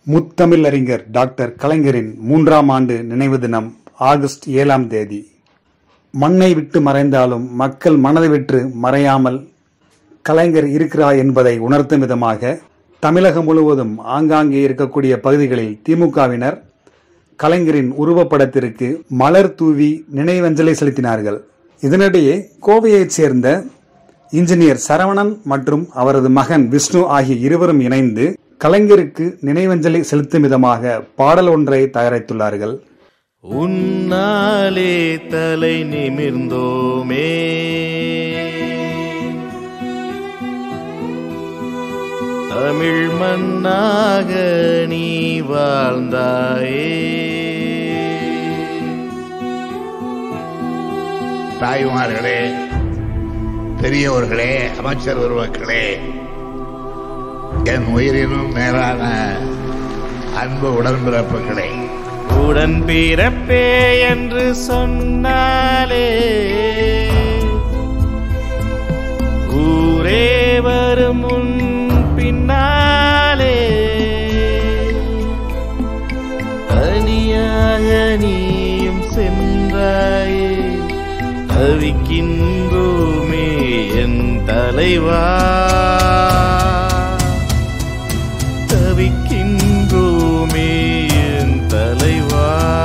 முத்தமிழ் அறிஞர் டாக்டர் கலைஞரின் மூன்றாம் ஆண்டு நினைவு தினம் ஆகஸ்ட் ஏழாம் தேதி மண்ணை விட்டு மறைந்தாலும் மக்கள் மனதை விட்டு மறையாமல் கலைஞர் இருக்கிறார் என்பதை உணர்த்தும் விதமாக தமிழகம் முழுவதும் ஆங்காங்கே இருக்கக்கூடிய பகுதிகளில் திமுகவினர் கலைஞரின் உருவப்படத்திற்கு மலர் தூவி நினைவஞ்சலி செலுத்தினார்கள் இதனிடையே கோவையைச் சேர்ந்த இன்ஜினியர் சரவணன் மற்றும் அவரது மகன் விஷ்ணு ஆகிய இருவரும் இணைந்து கலைஞருக்கு நினைவஞ்சலி செலுத்தும் விதமாக பாடல் ஒன்றை தயாரித்துள்ளார்கள் உன்னாலே தலை நிமிர்ந்தோமே தமிழ் மண்ணாக நீ வாழ்ந்தாயே தாய்மார்களே பெரியவர்களே அமைச்சர் உருவக்களே என் உயிரினும் மேலான அன்பு உடன்பிறப்புகளே உடன் பிறப்பே என்று சொன்னாலே ஊரே வரும் உன் பின்னாலே தனியாக நீயும் சென்றாயே தவிக்கின்றோமே என் தலைவா தவிக்கின்றோமே என் தலைவா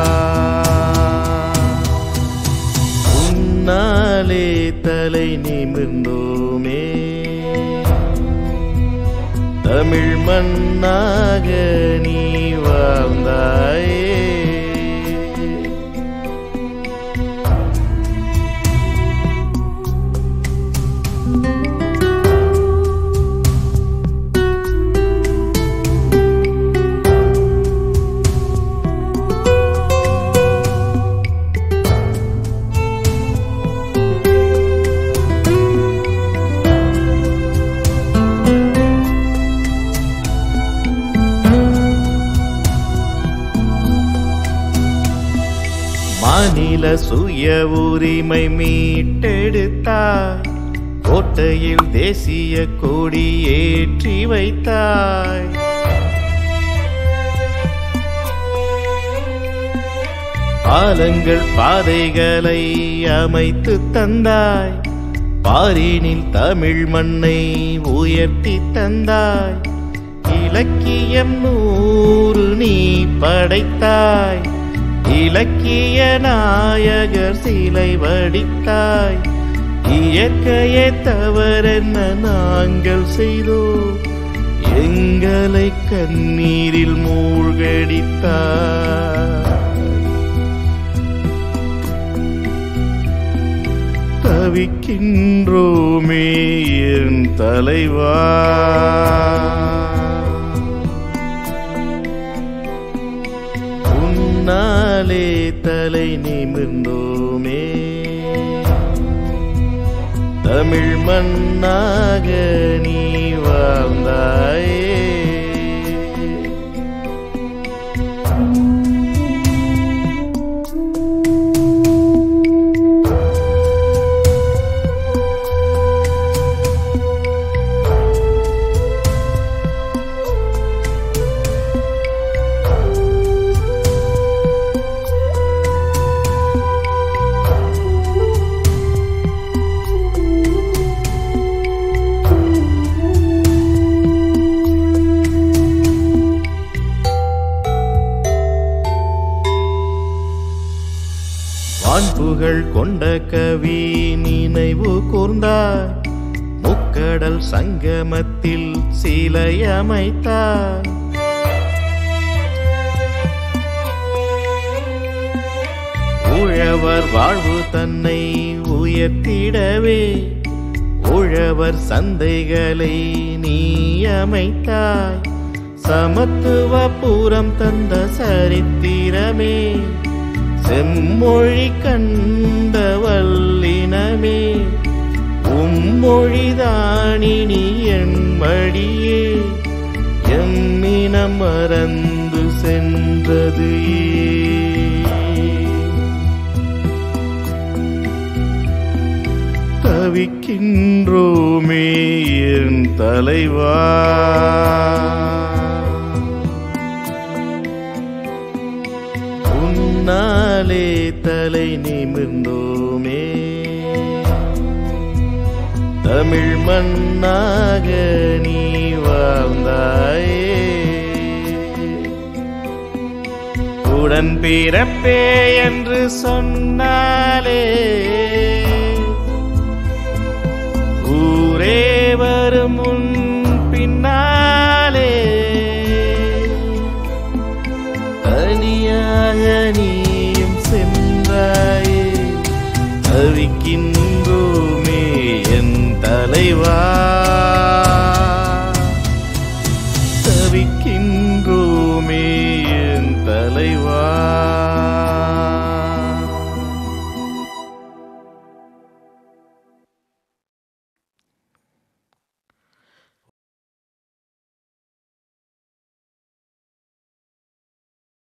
உன்னாலே தலை நிமிர்ந்தோமே தமிழ் மண்ணாக நீ வாழ்ந்தாயே மாநில சுய உரிமை மீட்டெடுத்தாய் கோட்டையில் தேசிய கொடி ஏற்றி வைத்தாய் பாலங்கள் பாதைகளை அமைத்து தந்தாய் பாரினில் தமிழ் மண்ணை உயர்த்தி தந்தாய் இலக்கியம் நூறு நீ படைத்தாய் இலக்கிய நாயகர் சிலை வடித்தாய் இயற்கையே தவறென்ன நாங்கள் செய்தோம் எங்களை கண்ணீரில் மூழ்கடித்தாய் தவிக்கின்றோமே என் தலைவா உன்னாலே தலை நிமிர்ந்தோமே தமிழ் மண்ணாக நீ வாழ்ந்தாயே வான்புகழ் கொண்ட கவி நினைவு கூர்ந்தாய் முக்கடல் சங்கமத்தில் சிலை அமைத்தாய் உழவர் வாழ்வு தன்னை உயர்த்திடவே உழவர் சந்தைகளை நீ அமைத்தாய் சமத்துவ பூரம் தந்த சரித்திரமே செம்மொழி கண்ட வல்லினமே உம்மொழிதானினி என் மடியே எம்மினம் மறந்து சென்றது தவிக்கின்றோமே என் தலைவா முன்னாலே தலை நிமிர்ந்தோமே தமிழ் மண்ணாக நீ வாழ்ந்தாயே உடன் பிறப்பே என்று சொன்னாலே ஊரே வரும் உன் பின்னாலே தனியாக நீயும் சென்றாயே தவிக்கின்றோமே என் தலைவா